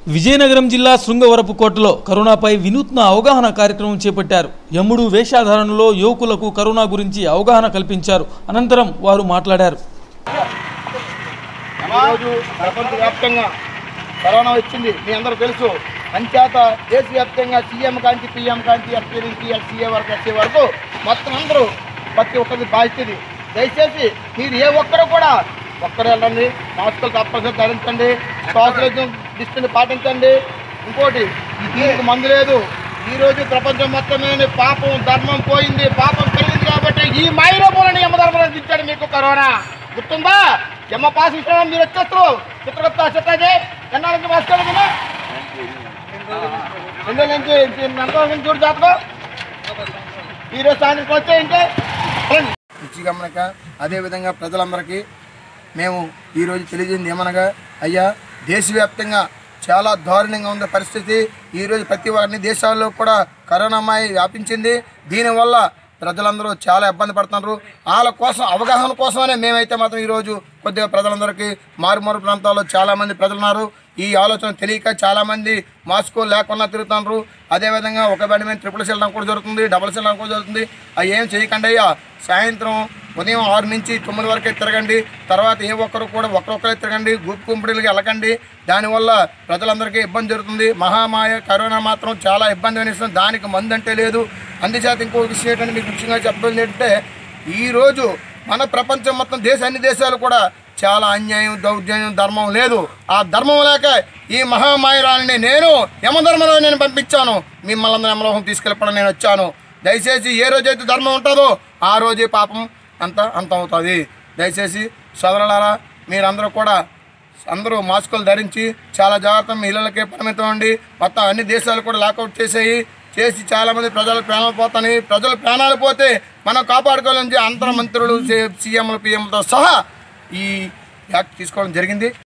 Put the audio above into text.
విజయనగరం జిల్లా శృంగవరపుకోటలో కరోనాపై వినూత్న అవగాహన కార్యక్రమం చేపట్టారు యముడు వేషాధారణలో యువకులకు కరోనా గురించి అవగాహన కల్పించారు అనంతరం వారు మాట్లాడారు ఈరోజు ప్రపంచవ్యాప్తంగా కరోనా వచ్చింది మీ అందరూ తెలుసు అంచేత దేశవ్యాప్తంగా సీఎం కాంచి పీఎం కాంచి ఎస్పీ నుంచి ఎస్సీఏ వరకు ఎస్సీ వరకు మొత్తం అందరూ ప్రతి ఒక్కరికి బాధ్యతది దయచేసి మీరు ఏ ఒక్కరు కూడా ఒక్కరు వెళ్ళండి మాస్కులు తప్పనిసరి ధరించండి సోషల్ డిస్టెన్స్ పాటించండి ఇంకోటి ఈ దీనికి మందు లేదు ఈ రోజు ప్రపంచం మొత్తం మీద పాపం ధర్మం పోయింది పాపం పెరిగింది కాబట్టి ఈ మైరూపులని యమధర్మం దించాడు మీకు కరోనా గుర్తుందా యమ పాస్ ఇష్టం మీరు వచ్చేస్తారు చిత్రగుప్త చిత్రజే ఎన్నాళ్ళ నుంచి మాస్టర్ కదా రెండు రోజుల నుంచి ఎంత రోజుల నుంచి చూడు జాతకం ఈరోజు సాయంత్రం వచ్చాయంటే రుచి గమనిక అదేవిధంగా ప్రజలందరికీ మేము ఈరోజు తెలియజేయండి ఏమనగా అయ్యా దేశవ్యాప్తంగా చాలా దారుణంగా ఉంది పరిస్థితి ఈరోజు ప్రతి అన్ని దేశాల్లో కూడా కరోనా అమ్మాయి వ్యాపించింది దీనివల్ల ప్రజలందరూ చాలా ఇబ్బంది పడుతున్నారు వాళ్ళ కోసం అవగాహన కోసమనే మేమైతే మాత్రం ఈరోజు కొద్దిగా ప్రజలందరికీ మారుమూరు ప్రాంతాల్లో చాలామంది ప్రజలు ఉన్నారు ఈ ఆలోచన తెలియక చాలామంది మాస్క్ లేకుండా తిరుగుతున్నారు అదేవిధంగా ఒక బండి మీద ట్రిపుల్ సెల్ కూడా జరుగుతుంది డబుల్ సెల్ కూడా జరుగుతుంది అవి ఏం చేయకండి అయ్యా సాయంత్రం ఉదయం ఆరు నుంచి తొమ్మిది వరకే తిరగండి తర్వాత ఏ ఒక్కరు కూడా ఒక్కరొక్కరే తిరగండి గుంపు గుంపుడులకి వెళ్ళకండి దానివల్ల ప్రజలందరికీ ఇబ్బంది జరుగుతుంది మహామాయ కరోనా మాత్రం చాలా ఇబ్బంది అనిస్తుంది దానికి మందు అంటే లేదు అందుచేత ఇంకో విషయం ఏంటంటే మీకు ముఖ్యంగా చెప్పడం ఏంటంటే ఈరోజు మన ప్రపంచం మొత్తం దేశ అన్ని దేశాలు కూడా చాలా అన్యాయం దౌర్జన్యం ధర్మం లేదు ఆ ధర్మం లేక ఈ మహామాయరాన్ని నేను యమధర్మలో నేను పంపించాను మిమ్మల్ని అందరూ యమలోహం తీసుకెళ్ళిపోవడం నేను వచ్చాను దయచేసి ఏ రోజైతే ధర్మం ఉంటుందో ఆ రోజే పాపం అంత అంతం అవుతుంది దయచేసి సోదరులారా మీరందరూ కూడా అందరూ మాస్కులు ధరించి చాలా జాగ్రత్త మీ ఇళ్ళకే పరిమితం అండి మొత్తం అన్ని దేశాలు కూడా లాకౌట్ చేసేయి చేసి చాలామంది ప్రజల ప్రాణాలు పోతాయి ప్రజల ప్రాణాలు పోతే మనం కాపాడుకోవాలని అంతర మంత్రులు సీఎంలు పిఎంలతో సహా ఈ యాక్ట్ తీసుకోవడం జరిగింది